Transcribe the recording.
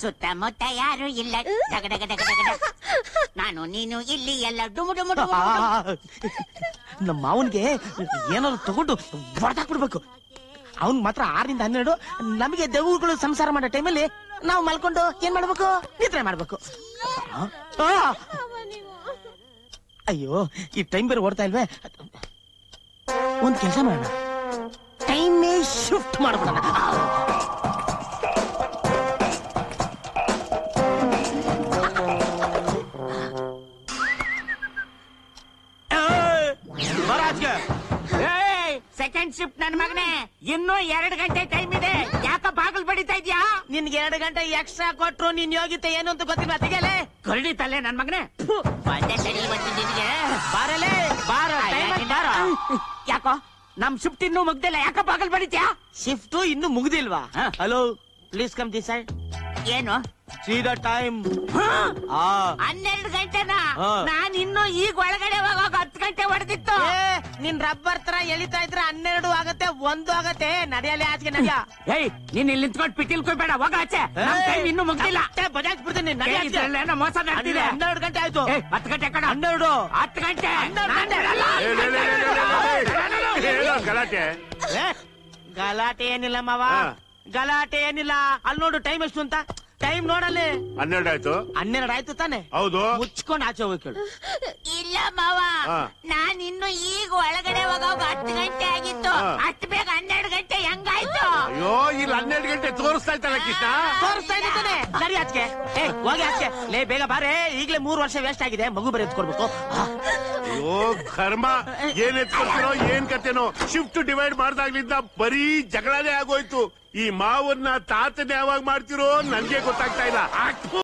ಸುತ್ತಮುತ್ತ ಯಾರು ಇಲ್ಲ ಡಗ ಡಗ ಡಗ ಡಗ ಡಗ. ನಾನು ನೀನು ಇಲ್ಲಿ ಎಲ್ಲ ಡುಮು ಡುಮು ಡುಮು ಡುಮು ಡುಮು. ನಮ್ಮ ಮಾವನ್ಗೆ ಏನಾದ್ರು ತಗೊಂಡು ಹೊಡೆದಾಕ್ಬಿಡ್ಬೇಕು ಅವ್ನ್ ಮಾತ್ರ ಆರರಿಂದ ಹನ್ನೆರಡು ನಮಗೆ ದೆವ್ವಗಳು ಸಂಸಾರ ಮಾಡೋ ಟೈಮಲ್ಲಿ ನಾವು ಮಲ್ಕೊಂಡು ಏನ್ ಮಾಡ್ಬೇಕು ನಿದ್ರೆ ಮಾಡ್ಬೇಕು ಆ? ಆ! ಅಯ್ಯೋ ಈ ಟೈಮ್ ಬೇರೆ ಓಡ್ತಾ ಇಲ್ವೇ ಒಂದ್ ಕೆಲಸ ಮಾಡೋಣ ಟೈಮೇ ಶಿಫ್ಟ್ ಮಾಡ್ಬಿಡೋಣ ಸೆಕೆಂಡ್ ಶಿಫ್ಟ್ ನನ್ ಮಗನೇ ಇನ್ನೂ ಎರಡು ಗಂಟೆ ಟೈಮ್ ಇದೆ ಯಾಕ ಬಾಗಿಲು ಬಡಿತಾ ಇದ್ಯಾ ನಿನ್ಗೆ ಎರಡು ಗಂಟೆ ಎಕ್ಸ್ಟ್ರಾ ಕೊಟ್ರು ನಿನ್ ಯೋಗ್ಯತೆ ಏನು ಅಂತ ಗೊತ್ತಿಲ್ಲ ತೆಗೆಯಲೇ ಕರಡಿ ತಲೆ ನನ್ ಮಗನೇ ಬಂದೆ ತಡಿ ಇವತ್ತು ನಿನಗೆ ಬಾರಲೇ ಬಾರ ಯಾಕೆ ಬಾರೋ? ಯಾಕೋ ನಮ್ ಶಿಫ್ಟ್ ಇನ್ನೂ ಮುಗ್ದಿಲ್ಲ ಯಾಕ ಬಾಗಿಲು ಬಡಿತ್ಯಾ ಶಿಫ್ಟ್ ಇನ್ನು ಮುಗ್ದಿಲ್ವಾ ಹಾ. Hello please come this side ಏನು ಸಿ ದ ಟೈಮ್ ಹನ್ನೆರಡು ಗಂಟೆನಾ ಹಾ. ನಾನ್ ಇನ್ನು ಈಗ ಒಳಗಡೆ ಹೋಗೋಗ ಹತ್ತು ಗಂಟೆ ಹೊಡೆದಿತ್ತು ನಿನ್ ರಬ್ಬರ್ ತರ ಎಳಿತಾ ಇದ್ರೆ ಹನ್ನೆರಡು ಆಗತ್ತೆ ಒಂದು ಆಗತ್ತೆ ನಡೆಯಲಿ ಆಚೆಗೆ ನಡೆಯ ಏಯ್ ನೀನ್ ಇಲ್ಲಿ ನಿಂತ್ಕೊಂಡು ಪಿಟಿಲ್ ಕೊಯ್ಬೇಡ ಹೋಗ ಆಚೆ ನಮ್ ಟೈಮ್ ಇನ್ನೂ ಮುಗ್ದಿಲ್ಲ ಬಜಾಜ್ ಬಿಡ್ತೀನಿ ನಡಿ ಏ, ಆಚೆಗೆ. ಇದ್ರಲ್ಲೇನೋ ಮೋಸ ನಡೆದಿದೆ ಹನ್ನೆರಡು ಗಂಟೆ ಆಯ್ತು ಏ, ಹತ್ತು ಗಂಟೆ ಕಣ ಹನ್ನೆರಡು ಹತ್ತು ಗಂಟೆ ಹನ್ನೆರಡು ನಾನ್ ಗಂಟೆ. ಬಿಡಲ್ಲ. ಏ, ಲೇ, ಲೇ, ಲೇ, ಲೇ, ಲೇ, ಲೇ, ಏನೋ ಗಲಾಟೆ ಏ, ಗಲಾಟೆ ಏನಿಲ್ಲ ಮಾವ ಹಾ. ಗಲಾಟೆ ಏನಿಲ್ಲ ಅಲ್ಲಿ ನೋಡು ಟೈಮ್ ಎಷ್ಟು ಅಂತ ಟೈಮ್ ನೋಡಲ್ಲಿ ಹನ್ನೆರಡು ಆಯ್ತು ಹನ್ನೆರಡು ಆಯ್ತು ತಾನೆ ಹೌದು ಮುಚ್ಕೊಂಡು ಆಚೆ ಹೋಗಿ ಕೇಳು ಇಲ್ಲ ಮಾವ ಹಾ. ನಾನ್ ಇನ್ನು ಈಗ ಒಳಗಡೆ ಹೋಗೋಗ ಹತ್ತು ಗಂಟೆ ಆಗಿತ್ತು ಹಾ. ಅಷ್ಟು ಬೇಗ ಹನ್ನೆರಡು ಗಂಟೆ ಹೆಂಗಾಯ್ತು ಅಯ್ಯೋ ಇಲ್ಲಿ ಹನ್ನೆರಡು ಗಂಟೆ ತೋರಿಸ್ತಾ ಇತ್ತಲ್ಲ ಕೃಷ್ಣ ತೋರಿಸ್ತಾ ಇದ್ದಾನೆ ಸರಿ ಆಚೆಗೆ ಏ ಹೋಗಿ ಆಚೆಗೆ ಲೇ ಬೇಗ ಬಾರೆ ಈಗಲೇ ಮೂರು ವರ್ಷ ವೇಸ್ಟ್ ಆಗಿದೆ ಮಗು ಬರೀ ಎತ್ಕೊಡ್ಬೇಕು ಆ, ಅಯ್ಯೋ ಕರ್ಮ ಏನ್ ಎತ್ಕೊಡ್ತಿರೋ ಏನ್ ಕತೆನೋ ಶಿಫ್ಟ್ ಡಿವೈಡ್ ಮಾಡ್ದಾಗ್ಲಿಂದ ಬರೀ ಜಗಳನೇ ಆಗೋಯ್ತು ಈ ಮಾವನ್ನ ತಾತನ ಯಾವಾಗ ಮಾಡ್ತಿರೋ ನನ್ಗೆ ಗೊತ್ತಾಗ್ತಾ ಇಲ್ಲ ಅಪ್ಪು!